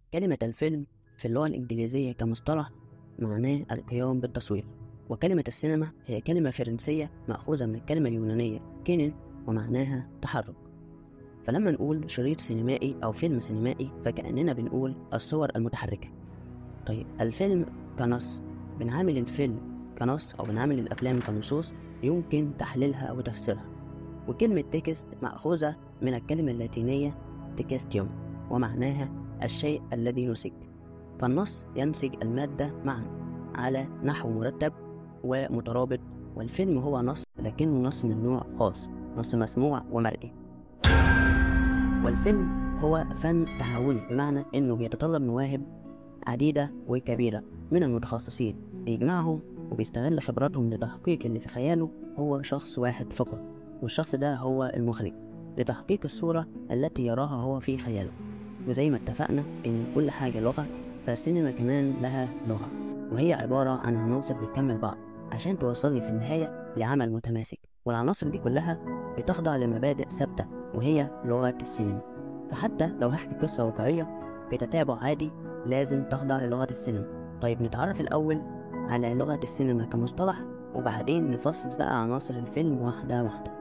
كلمة الفيلم في اللغة الإنجليزية كمصطلح معناه القيام بالتصوير وكلمة السينما هي كلمة فرنسية مأخوذة من الكلمة اليونانية كينين ومعناها تحرك فلما نقول شريط سينمائي أو فيلم سينمائي فكأننا بنقول الصور المتحركة طيب الفيلم كنص بنعامل الفيلم كنص أو بنعامل الأفلام كنصوص يمكن تحليلها وتفسيرها وكلمة تكست مأخوذة من الكلمة اللاتينية تكستيوم ومعناها الشيء الذي ينسج فالنص ينسج المادة معا على نحو مرتب ومترابط والفيلم هو نص لكنه نص من نوع خاص نص مسموع ومرئي والفيلم هو فن تحولي بمعنى انه بيتطلب مواهب عديدة وكبيرة من المتخصصين بيجمعهم وبيستغل خبراتهم لتحقيق اللي في خياله هو شخص واحد فقط والشخص ده هو المخرج لتحقيق الصورة التي يراها هو في خياله وزي ما اتفقنا إن كل حاجة لغة فالسينما كمان لها لغة وهي عبارة عن عناصر بتكمل بعض عشان توصلني في النهاية لعمل متماسك والعناصر دي كلها بتخضع لمبادئ ثابتة وهي لغة السينما فحتى لو هحكي قصة واقعية بتتابع عادي لازم تخضع للغة السينما طيب نتعرف الأول على لغة السينما كمصطلح وبعدين نفصل بقى عناصر الفيلم واحدة واحدة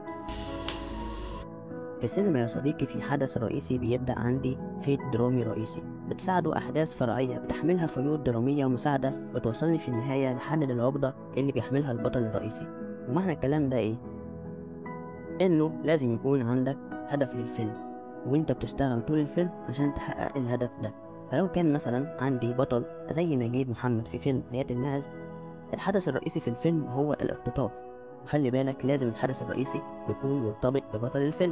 في السينما يا صديقي في حدث رئيسي بيبدأ عندي خيط درامي رئيسي بتساعده أحداث فرعية بتحملها خيوط درامية مساعدة بتوصلني في النهاية لحل العقدة اللي بيحملها البطل الرئيسي ومعنى الكلام ده إيه؟ إنه لازم يكون عندك هدف للفيلم وإنت بتشتغل طول الفيلم عشان تحقق الهدف ده فلو كان مثلا عندي بطل زي نجيب محمد في فيلم حياة الماعز الحدث الرئيسي في الفيلم هو الاختطاف خلي بالك لازم الحدث الرئيسي يكون مرتبط ببطل الفيلم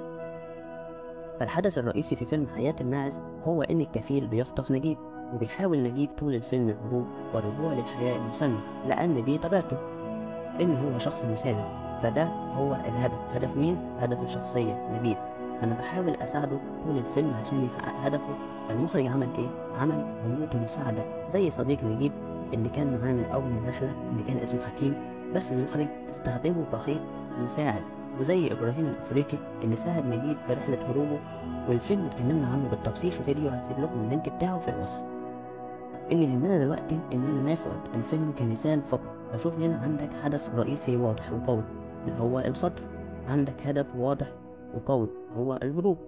فالحدث الرئيسي في فيلم حياة الماعز هو إن الكفيل بيخطف نجيب وبيحاول نجيب طول الفيلم الهروب والرجوع للحياة المسلمة لأن دي طبيعته إن هو شخص مثالي فده هو الهدف هدف مين؟ هدف الشخصية نجيب أنا بحاول أساعده طول الفيلم عشان يحقق هدفه المخرج عمل إيه؟ عمل خيوط مساعدة زي صديق نجيب اللي كان معاه من أول الرحلة اللي كان اسمه حكيم بس المخرج استخدمه كخيط مساعد وزي إبراهيم الأفريقي اللي ساعد نجيب في رحلة هروبه والفيلم اتكلمنا عنه بالتفصيل في فيديو هسيب لكم اللينك بتاعه في الوصف اللي يهمنا دلوقتي إننا ناخد الفيلم كمثال فقط فشوف هنا عندك حدث رئيسي واضح وقوي اللي هو الخطف عندك هدف واضح وقوي هو الهروب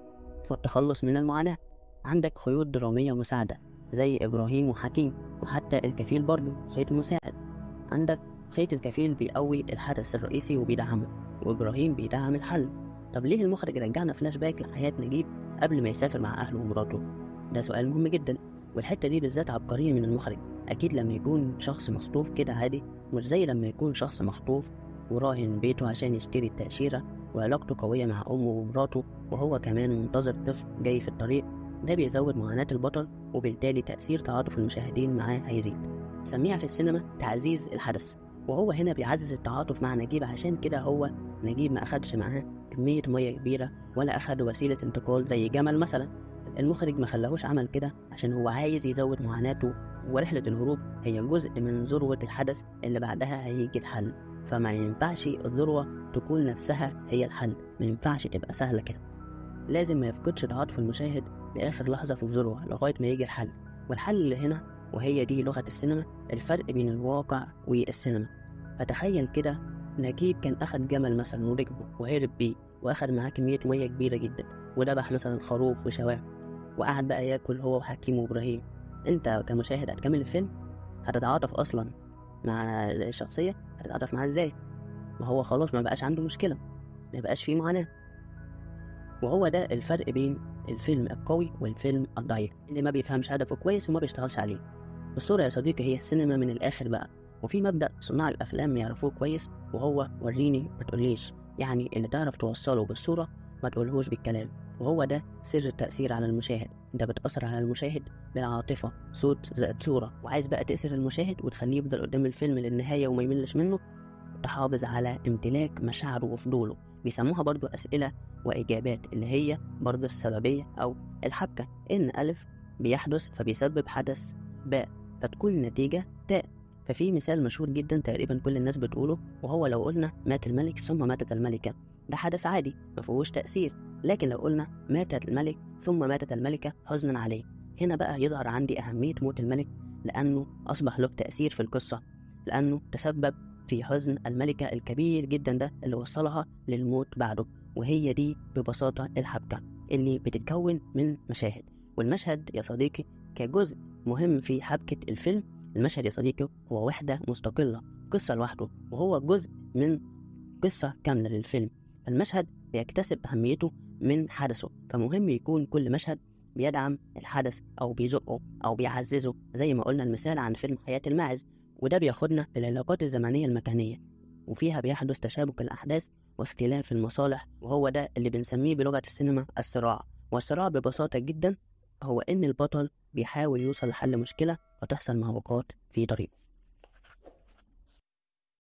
والتخلص من المعاناة عندك خيوط درامية مساعدة زي إبراهيم وحكيم وحتى الكفيل برضه خيط مساعد عندك خيط الكفيل بيقوي الحدث الرئيسي وبيدعمه وإبراهيم بيدعم الحل طب ليه المخرج رجعنا فلاش باك لحياة نجيب قبل ما يسافر مع أهله ومراته ده سؤال مهم جدا والحتة دي بالذات عبقرية من المخرج أكيد لما يكون شخص مخطوف كده عادي مش زي لما يكون شخص مخطوف وراهن بيته عشان يشتري التأشيرة وعلاقته قوية مع أمه ومراته وهو كمان منتظر طفل جاي في الطريق ده بيزود معاناة البطل وبالتالي تأثير تعاطف المشاهدين معاه هيزيد سميها في السينما تعزيز الحدث وهو هنا بيعزز التعاطف مع نجيب عشان كده هو نجيب ما أخدش معاه كمية مية كبيرة ولا أخد وسيلة انتقال زي جمل مثلا المخرج ما خلاهوش عمل كده عشان هو عايز يزود معاناته ورحلة الهروب هي جزء من ذروة الحدث اللي بعدها هيجي الحل فما ينفعش الذروة تكون نفسها هي الحل ما ينفعش تبقى سهلة كده لازم ما يفقدش تعاطف المشاهد لآخر لحظة في الذروة لغاية ما يجي الحل والحل اللي هنا وهي دي لغة السينما الفرق بين الواقع والسينما فتخيل كده نجيب كان أخد جمل مثلا وركبه وهرب بيه وأخد معاه كمية مية كبيرة جدا وذبح مثلا خروف وشواه وقعد بقى ياكل هو وحكيم وإبراهيم أنت كمشاهد هتكمل الفيلم هتتعاطف أصلا مع الشخصية هتتعاطف معاه إزاي ما هو خلاص ما بقاش عنده مشكلة ما بقاش فيه معاناة وهو ده الفرق بين الفيلم القوي والفيلم الضعيف اللي ما بيفهمش هدفه كويس وما بيشتغلش عليه الصورة يا صديقي هي السينما من الآخر بقى وفي مبدأ صناع الأفلام يعرفوه كويس وهو وريني ما تقوليش يعني اللي تعرف توصله بالصورة ما تقولهوش بالكلام وهو ده سر التأثير على المشاهد انت بتأثر على المشاهد بالعاطفة صوت زائد صورة وعايز بقى تأثر المشاهد وتخليه يفضل قدام الفيلم للنهاية وما يملش منه تحافظ على امتلاك مشاعره وفضوله بيسموها برضو أسئلة وإجابات اللي هي برضو السببية أو الحبكة إن ألف بيحدث فبيسبب حدث باء فتكون النتيجة تاء ففي مثال مشهور جدا تقريبا كل الناس بتقوله وهو لو قلنا مات الملك ثم ماتت الملكة ده حدث عادي مفيهوش تأثير لكن لو قلنا مات الملك ثم ماتت الملكة حزنا عليه هنا بقى يظهر عندي أهمية موت الملك لأنه أصبح له تأثير في القصة لأنه تسبب في حزن الملكة الكبير جدا ده اللي وصلها للموت بعده وهي دي ببساطة الحبكة اللي بتتكون من مشاهد والمشهد يا صديقي كجزء مهم في حبكة الفيلم المشهد يا صديقي هو وحدة مستقلة قصة لوحده وهو جزء من قصة كاملة للفيلم المشهد بيكتسب أهميته من حدثه فمهم يكون كل مشهد بيدعم الحدث أو بيزقه أو بيعززه زي ما قلنا المثال عن فيلم حياة الماعز وده بياخدنا للعلاقات الزمنية المكانية وفيها بيحدث تشابك الأحداث واختلاف المصالح وهو ده اللي بنسميه بلغة السينما الصراع والصراع ببساطة جدا هو إن البطل بيحاول يوصل لحل مشكلة وتحصل معوقات في طريقه